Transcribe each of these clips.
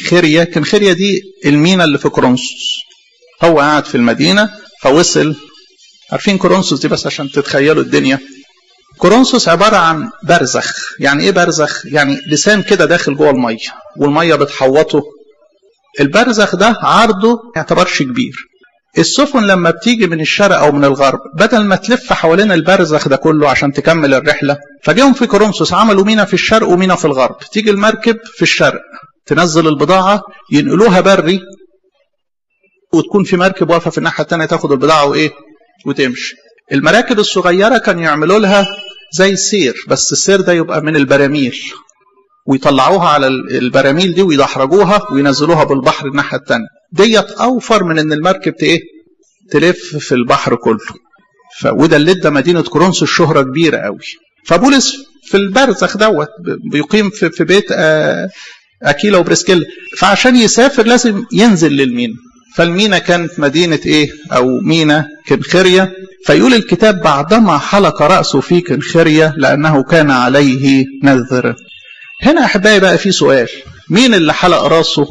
كنخرية كنخرية دي المينا اللي في كورنثوس هو قاعد في المدينة فوصل عارفين كورنثوس دي بس عشان تتخيلوا الدنيا كورنثوس عبارة عن برزخ يعني ايه برزخ يعني لسان كده داخل جوه المية والمية بتحوطه البرزخ ده عرضه ما يعتبرش كبير السفن لما بتيجي من الشرق او من الغرب بدل ما تلف حوالين البرزخ ده كله عشان تكمل الرحله فجيهم في كورنثوس عملوا مينا في الشرق ومينا في الغرب تيجي المركب في الشرق تنزل البضاعه ينقلوها بري وتكون في مركب واقفه في الناحيه الثانيه تاخد البضاعه وايه وتمشي المراكب الصغيره كانوا يعملوا لها زي سير بس السير ده يبقى من البراميل ويطلعوها على البراميل دي ويدحرجوها وينزلوها بالبحر الناحيه الثانيه ديت اوفر من ان المركب ايه تلف في البحر كله ف... وده اللي ادى مدينه كورنثوس الشهره كبيره قوي فبولس في البرزخ دوت بيقيم في, في بيت اكيلا وبريسكيلا فعشان يسافر لازم ينزل للمينا فالمينا كانت مدينه ايه او مينا كنخريه فيقول الكتاب بعدما حلق راسه في كنخريه لانه كان عليه نذر هنا احبائي بقى في سؤال مين اللي حلق راسه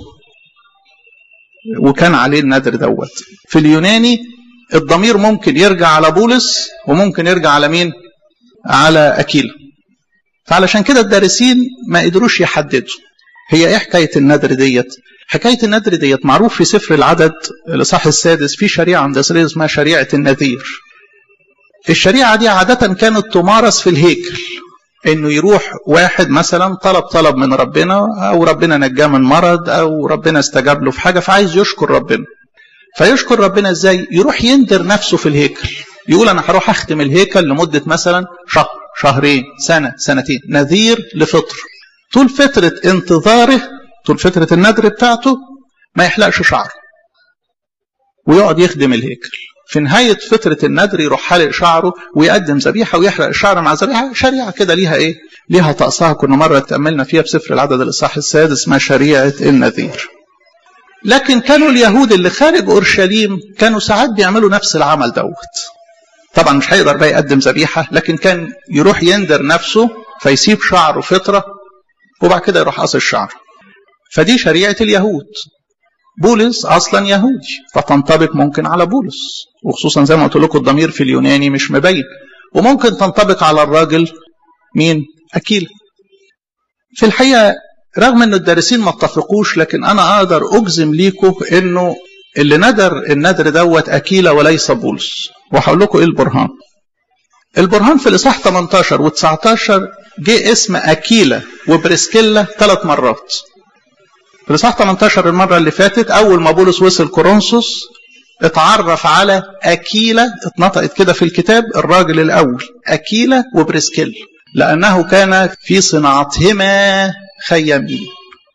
وكان عليه النذر دوت في اليوناني الضمير ممكن يرجع على بولس وممكن يرجع على مين على أكيلا فعلشان كده الدارسين ما قدروش يحددوا هي ايه حكاية النذر ديت حكاية النذر ديت معروف في سفر العدد الإصحاح السادس في شريعة عند إسرائيل اسمها شريعة النذير الشريعة دي عادة كانت تمارس في الهيكل انه يروح واحد مثلا طلب طلب من ربنا او ربنا نجاه من مرض او ربنا استجاب له في حاجه فعايز يشكر ربنا فيشكر ربنا ازاي يروح يندر نفسه في الهيكل يقول انا هروح اختم الهيكل لمده مثلا شهر شهرين سنه سنتين نذير لفطر طول فتره انتظاره طول فتره النذر بتاعته ما يحلقش شعره ويقعد يخدم الهيكل في نهاية فترة النذر يروح حالق شعره ويقدم ذبيحة ويحرق الشعر مع ذبيحة شريعة كده ليها إيه؟ ليها طقسها كنا مرة تأملنا فيها بسفر العدد الإصحاح السادس ما شريعة النذير. لكن كانوا اليهود اللي خارج أورشليم كانوا ساعات بيعملوا نفس العمل دوت. طبعا مش هيقدر بقى يقدم ذبيحة لكن كان يروح يندر نفسه فيسيب شعره فترة وبعد كده يروح قص الشعر. فدي شريعة اليهود بولس اصلا يهودي فتنطبق ممكن على بولس وخصوصا زي ما قلت لكم الضمير في اليوناني مش مبين وممكن تنطبق على الراجل مين اكيل في الحقيقه رغم ان الدارسين ما اتفقوش لكن انا اقدر اجزم ليكم انه اللي ندر الندر دوت اكيلا وليس بولس وهقول لكم ايه البرهان البرهان في الاصحاح 18 و19 جه اسم اكيلا وبريسكيلا ثلاث مرات في الاصحاح 18 المره اللي فاتت اول ما بولس وصل كورنثوس اتعرف على اكيلا اتنطقت كده في الكتاب الراجل الاول اكيلا وبريسكيل لانه كان في صناعتهما خيامين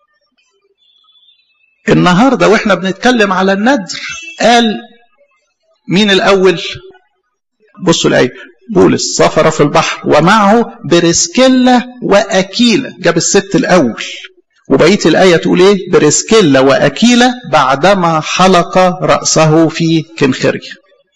النهارده واحنا بنتكلم على الندر قال مين الاول بصوا الايه بولس سافر في البحر ومعه بريسكيلا واكيلا جاب الست الاول وبقيه الايه تقول ايه بريسكيلا واكيلا بعدما حلق راسه في كنخريه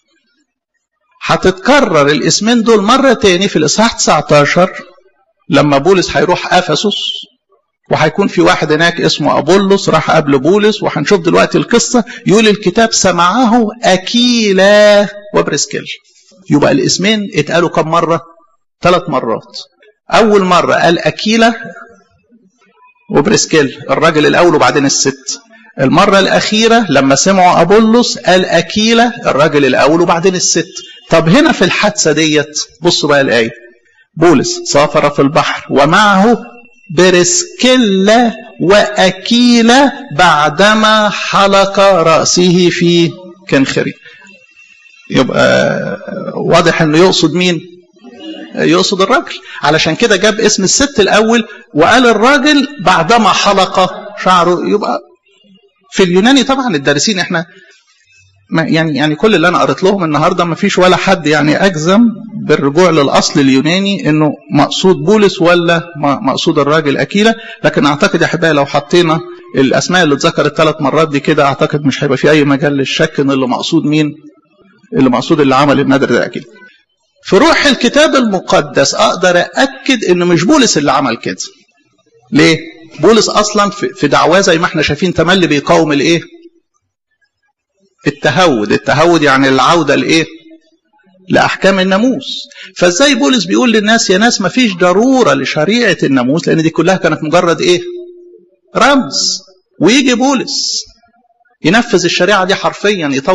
هتتكرر الاسمين دول مره تاني في الاصحاح 19 لما بولس هيروح افسس وهيكون في واحد هناك اسمه ابولس راح قبل بولس وهنشوف دلوقتي القصه يقول الكتاب سمعه اكيلا وبريسكيلا يبقى الاسمين اتقالوا كم مره ثلاث مرات اول مره قال اكيلا وبريسكيل الراجل الاول وبعدين الست المرة الأخيرة لما سمعوا أبولس قال أكيلة الراجل الأول وبعدين الست طب هنا في الحادثة ديت بصوا بقى الآية بولس سافر في البحر ومعه بريسكيلا وأكيلة بعدما حلق رأسه في كنخري يبقى واضح انه يقصد مين يقصد الراجل علشان كده جاب اسم الست الاول وقال الراجل بعدما حلق شعره يبقى في اليوناني طبعا الدارسين احنا ما يعني يعني كل اللي انا قريت لهم النهارده ما فيش ولا حد يعني اجزم بالرجوع للاصل اليوناني انه مقصود بولس ولا مقصود الراجل اكيلا لكن اعتقد يا احبائي لو حطينا الاسماء اللي اتذكرت ثلاث مرات دي كده اعتقد مش هيبقى في اي مجال للشك ان اللي مقصود مين اللي مقصود اللي عمل النذر ده اكيد في روح الكتاب المقدس اقدر اكد ان مش بولس اللي عمل كده ليه بولس اصلا في دعواه زي ما احنا شايفين تملي بيقاوم الايه التهود التهود يعني العوده لايه لاحكام الناموس فازاي بولس بيقول للناس يا ناس ما فيش ضروره لشريعه الناموس لان دي كلها كانت مجرد ايه رمز ويجي بولس ينفذ الشريعه دي حرفيا